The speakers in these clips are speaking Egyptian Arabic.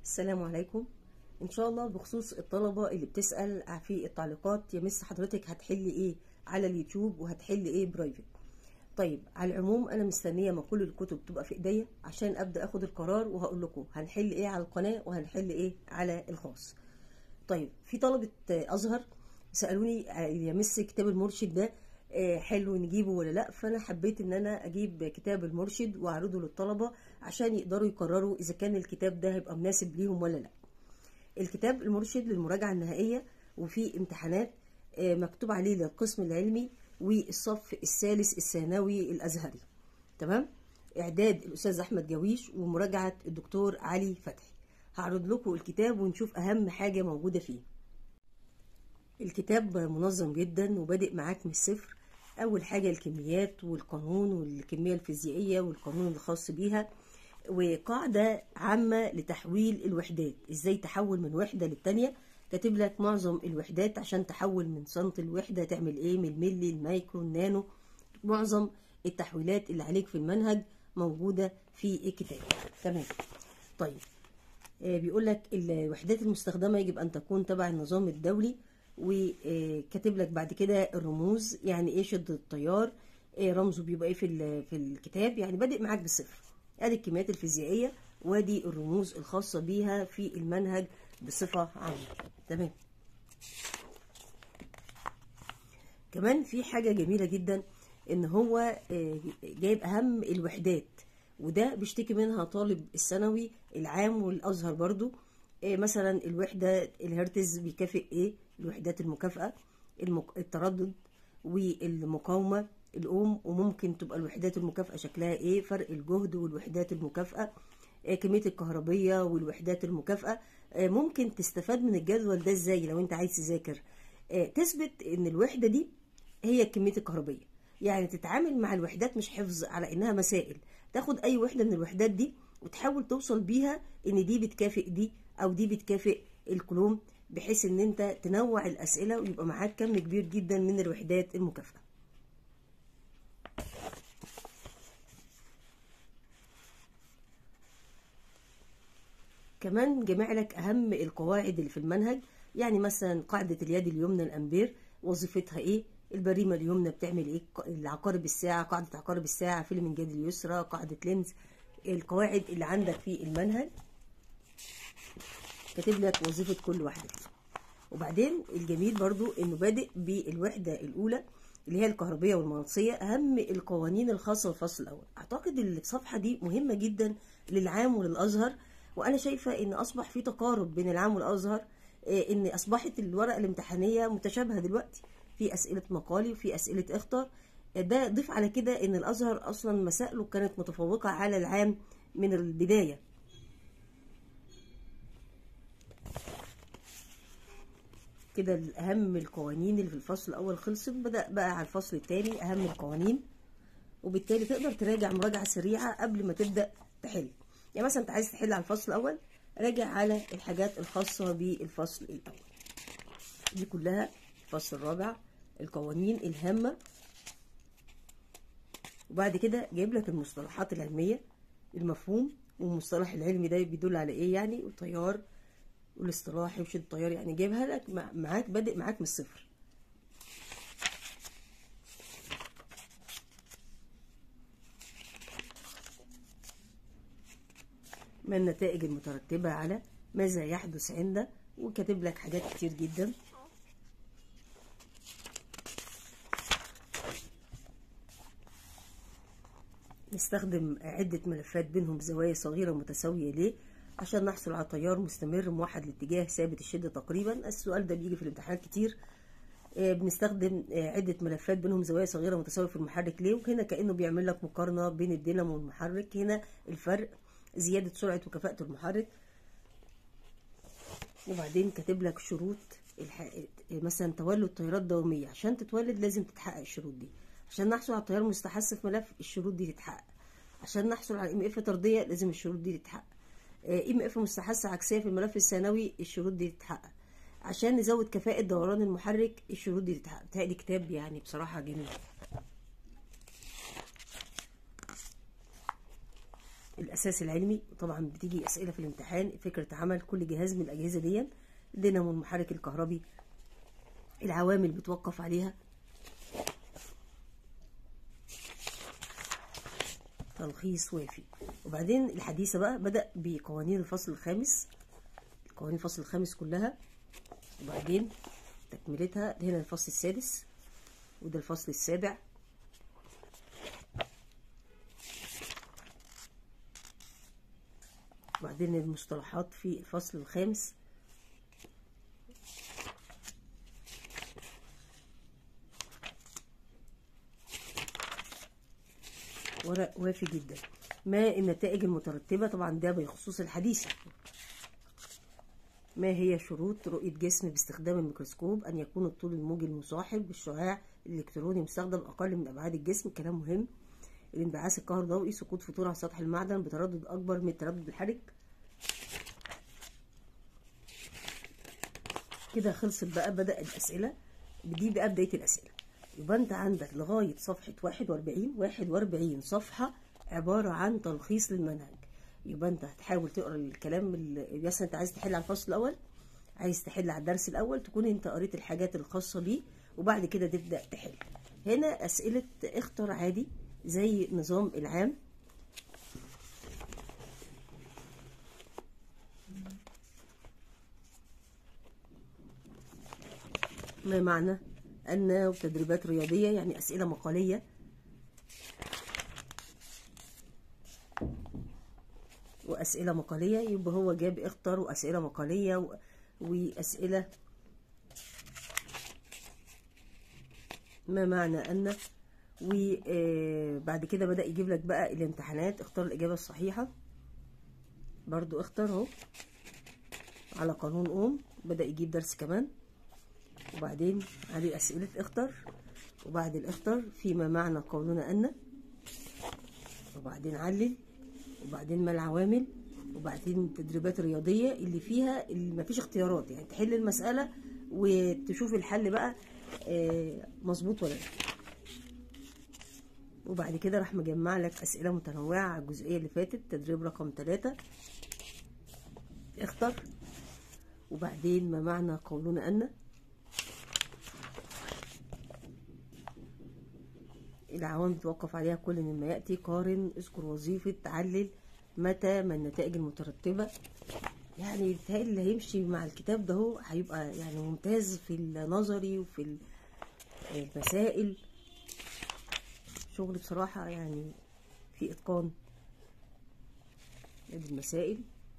السلام عليكم ان شاء الله بخصوص الطلبة اللي بتسأل في التعليقات يا مس حضرتك هتحلي ايه على اليوتيوب وهتحلي ايه برايفت طيب على العموم انا مستنية ما كل الكتب تبقى في ايديا عشان ابدأ اخد القرار وهقول لكم هنحل ايه على القناة وهنحل ايه على الخاص طيب في طلبة ازهر سألوني يا مس كتاب المرشد ده حلو نجيبه ولا لا فانا حبيت ان انا اجيب كتاب المرشد واعرضه للطلبة عشان يقدروا يقرروا اذا كان الكتاب ده هيبقى مناسب ليهم ولا لا الكتاب المرشد للمراجعة النهائية وفي امتحانات مكتوب عليه للقسم العلمي والصف الثالث الثانوي الازهري تمام اعداد الاستاذ احمد جويش ومراجعة الدكتور علي فتحي هعرض لكم الكتاب ونشوف اهم حاجة موجودة فيه الكتاب منظم جدا وبادئ معاك من الصفر اول حاجة الكميات والقانون والكمية الفيزيائية والقانون الخاص بيها وقاعدة عامة لتحويل الوحدات ازاي تحول من وحدة للتانية كاتب لك معظم الوحدات عشان تحول من سنت الوحدة تعمل ايه من الملي المايكرو النانو معظم التحويلات اللي عليك في المنهج موجودة في الكتاب تمام طيب آه بيقول لك الوحدات المستخدمة يجب ان تكون تبع النظام الدولي وكاتب لك بعد كده الرموز يعني ايه شدة التيار إيه رمزه بيبقى ايه في في الكتاب يعني بادئ معاك بالصفر ادي الكميات الفيزيائيه وادي الرموز الخاصه بيها في المنهج بصفه عامه تمام كمان في حاجه جميله جدا ان هو جايب اهم الوحدات وده بيشتكي منها طالب الثانوي العام والازهر برضو مثلا الوحده الهرتز بيكافئ ايه الوحدات المكافاه التردد والمقاومه الأم وممكن تبقى الوحدات المكافأة شكلها إيه فرق الجهد والوحدات المكافأة كمية الكهربية والوحدات المكافأة ممكن تستفاد من الجدول ده إزاي لو أنت عايز تذاكر تثبت إن الوحدة دي هي كمية الكهربية يعني تتعامل مع الوحدات مش حفظ على إنها مسائل تاخد أي وحدة من الوحدات دي وتحاول توصل بيها إن دي بتكافئ دي أو دي بتكافئ الكلوم بحيث إن أنت تنوع الأسئلة ويبقى معاك كم كبير جدا من الوحدات المكافئة كمان جمع لك أهم القواعد اللي في المنهج يعني مثلا قاعدة اليد اليمنى الأمبير وظيفتها إيه البريمة اليمنى بتعمل إيه عقارب الساعة قاعدة عقارب الساعة فيلمنجاد اليسرى قاعدة لينز القواعد اللي عندك في المنهج كاتب لك وظيفة كل واحدة وبعدين الجميل برضو إنه بادئ بالوحدة الأولى اللي هي الكهربية والمغناطيسية أهم القوانين الخاصة بالفصل الأول أعتقد الصفحة دي مهمة جدا للعام وللأزهر وانا شايفه ان اصبح في تقارب بين العام والازهر ان اصبحت الورقه الامتحانيه متشابهه دلوقتي في اسئله مقالي وفي اسئله اختر ده ضيف على كده ان الازهر اصلا مسائله كانت متفوقه على العام من البدايه كده اهم القوانين اللي في الفصل الاول خلصت بدا بقى على الفصل الثاني اهم القوانين وبالتالي تقدر تراجع مراجعه سريعه قبل ما تبدا تحل يعني مثلا انت عايز تحل على الفصل الاول راجع على الحاجات الخاصه بالفصل الاول دي كلها الفصل الرابع القوانين الهامه وبعد كده جايب لك المصطلحات العلميه المفهوم والمصطلح العلمي ده بيدل على ايه يعني والتيار والاصطلاحي وشد التيار يعني جايبها لك معاك بادئ معاك من الصفر ما النتائج المترتبة على ماذا يحدث عند وكاتب لك حاجات كتير جدا نستخدم عدة ملفات بينهم زوايا صغيرة متساوية ليه عشان نحصل على تيار مستمر موحد الاتجاه ثابت الشدة تقريبا السؤال ده بيجي في الامتحانات كتير بنستخدم عدة ملفات بينهم زوايا صغيرة متساوية في المحرك ليه وهنا كأنه بيعمل لك مقارنة بين الدينامو والمحرك هنا الفرق زيادة سرعة وكفاءة المحرك وبعدين كاتب لك شروط الح... مثلا تولد تيارات دوامية عشان تتولد لازم تتحقق الشروط دي عشان نحصل على تيار مستحث في ملف الشروط دي تتحقق عشان نحصل على ام اف طردية لازم الشروط دي تتحقق ام اف مستحث عكسية في الملف الثانوي الشروط دي تتحقق عشان نزود كفاءة دوران المحرك الشروط دي تتحقق بتهيألي كتاب يعني بصراحة جميل الاساس العلمي طبعا بتيجي اسئله في الامتحان فكره عمل كل جهاز من الاجهزه دي الدينامو المحرك الكهربي العوامل بتوقف عليها تلخيص وافي وبعدين الحديثة بقى بدأ بقوانين الفصل الخامس قوانين الفصل الخامس كلها وبعدين تكملتها هنا الفصل السادس وده الفصل السابع وبعدين المصطلحات في الفصل الخامس ورق وافي جدا ما النتائج المترتبة طبعا ده بخصوص الحديثة ما هي شروط رؤية جسم باستخدام الميكروسكوب أن يكون الطول الموجي المصاحب بالشعاع الإلكتروني مستخدم أقل من أبعاد الجسم كلام مهم الانبعاث الكهروضوئي سقوط فطور على سطح المعدن بتردد أكبر من التردد الحرج كده خلصت بقى بدأ الأسئلة دي بقى بداية الأسئلة يبقى أنت عندك لغاية صفحة واحد وأربعين واحد وأربعين صفحة عبارة عن تلخيص للمنهج يبقى أنت هتحاول تقرا الكلام اللي مثلا أنت عايز تحل على الفصل الأول عايز تحل على الدرس الأول تكون أنت قريت الحاجات الخاصة بيه وبعد كده تبدأ تحل هنا أسئلة اختر عادي زي نظام العام ما معنى أن تدريبات رياضية يعني أسئلة مقالية وأسئلة مقالية يبقى هو جاب اختر وأسئلة مقالية و... وأسئلة ما معنى أن وبعد كده بدأ يجيب لك بقى الامتحانات اختار الإجابة الصحيحة برضو اختار اهو على قانون أوم بدأ يجيب درس كمان وبعدين عليه أسئلة اختر وبعد الاختر فيما معنى قولنا أن وبعدين علل وبعدين ما العوامل وبعدين تدريبات رياضية اللي فيها اللي مفيش اختيارات يعني تحل المسألة وتشوف الحل بقى مظبوط ولا لا وبعد كده راح مجمع لك أسئلة متنوعة على الجزئية اللي فاتت تدريب رقم ثلاثة اختر وبعدين ما معنى قولنا أن العوامل بتوقف عليها كل مما يأتي قارن اذكر وظيفة علل متى ما النتائج المترتبة يعني بيتهيألي اللي هيمشي مع الكتاب ده هو هيبقى يعني ممتاز في النظري وفي المسائل شغل بصراحة يعني في إتقان ادي المسائل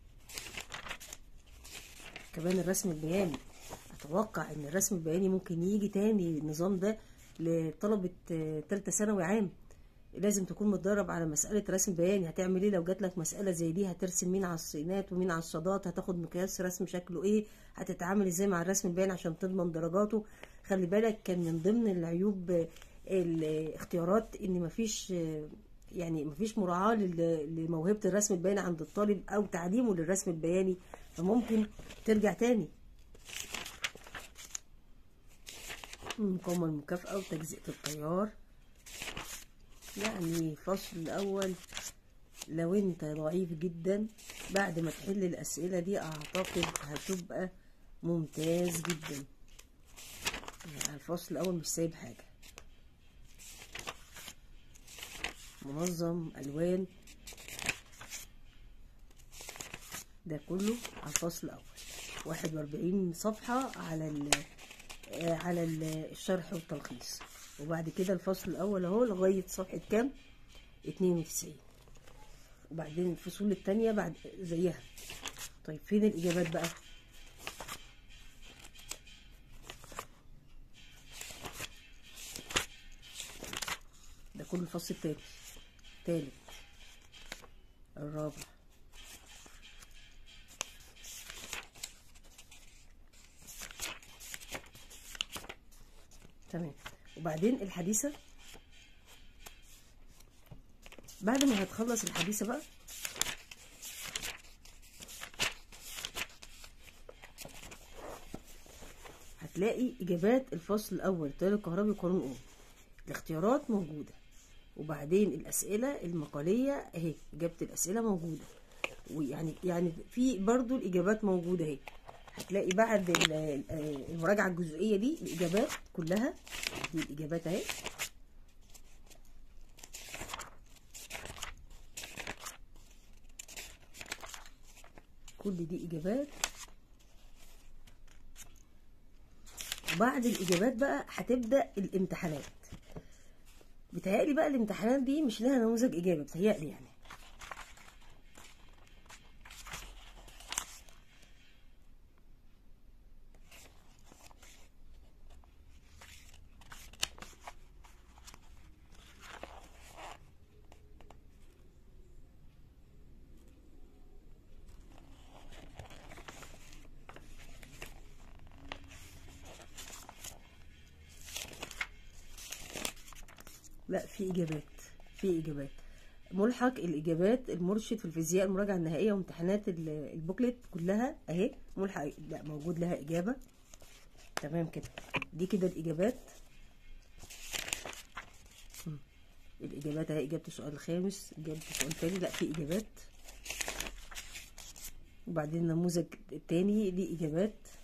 كمان الرسم البياني أتوقع إن الرسم البياني ممكن يجي تاني النظام ده لطلبة تالتة ثانوي عام لازم تكون متدرب على مسألة رسم بياني هتعمل ايه لو جات لك مسألة زي دي هترسم مين على الصينات ومين على الصادات هتاخد مقياس رسم شكله ايه هتتعامل ازاي مع الرسم البياني عشان تضمن درجاته خلي بالك كان من ضمن العيوب الاختيارات ان مفيش يعني مفيش مراعاة لموهبة الرسم البياني عند الطالب او تعليمه للرسم البياني فممكن ترجع تاني مقاومة المكافأة وتجزئة التيار يعني فصل الأول لو انت ضعيف جدا بعد ما تحل الأسئلة دي أعتقد هتبقى ممتاز جدا يعني الفصل الأول مش سايب حاجة منظم ألوان ده كله على الفصل الأول واحد وأربعين صفحة على ال على الشرح والتلخيص وبعد كده الفصل الاول اهو لغايه صفحه كام 92 وبعدين الفصول التانية بعد زيها طيب فين الاجابات بقى ده كل الفصل التاني التالت الرابع تمام وبعدين الحديثة بعد ما هتخلص الحديثة بقى هتلاقي إجابات الفصل الأول التيار الكهربي وقانون أوم الاختيارات موجودة وبعدين الاسئله المقاليه اهي اجابه الاسئله موجوده ويعني يعني في برضو الاجابات موجوده اهي هتلاقي بعد ال- ال- المراجعه الجزئيه دي الاجابات كلها دي الاجابات اهي كل دي اجابات وبعد الاجابات بقى هتبدا الامتحانات بتهيألي بقى الامتحانات دي مش لها نموذج اجابه بتهيألي يعني لا في اجابات في اجابات ملحق الاجابات المرشد في الفيزياء المراجعه النهائيه وامتحانات ال- البوكلت كلها اهي ملحق لا موجود لها اجابه تمام كده دي كده الاجابات مم. الاجابات اهي اجابه السؤال الخامس اجابه السؤال التاني لا في اجابات وبعدين النموذج التاني ليه اجابات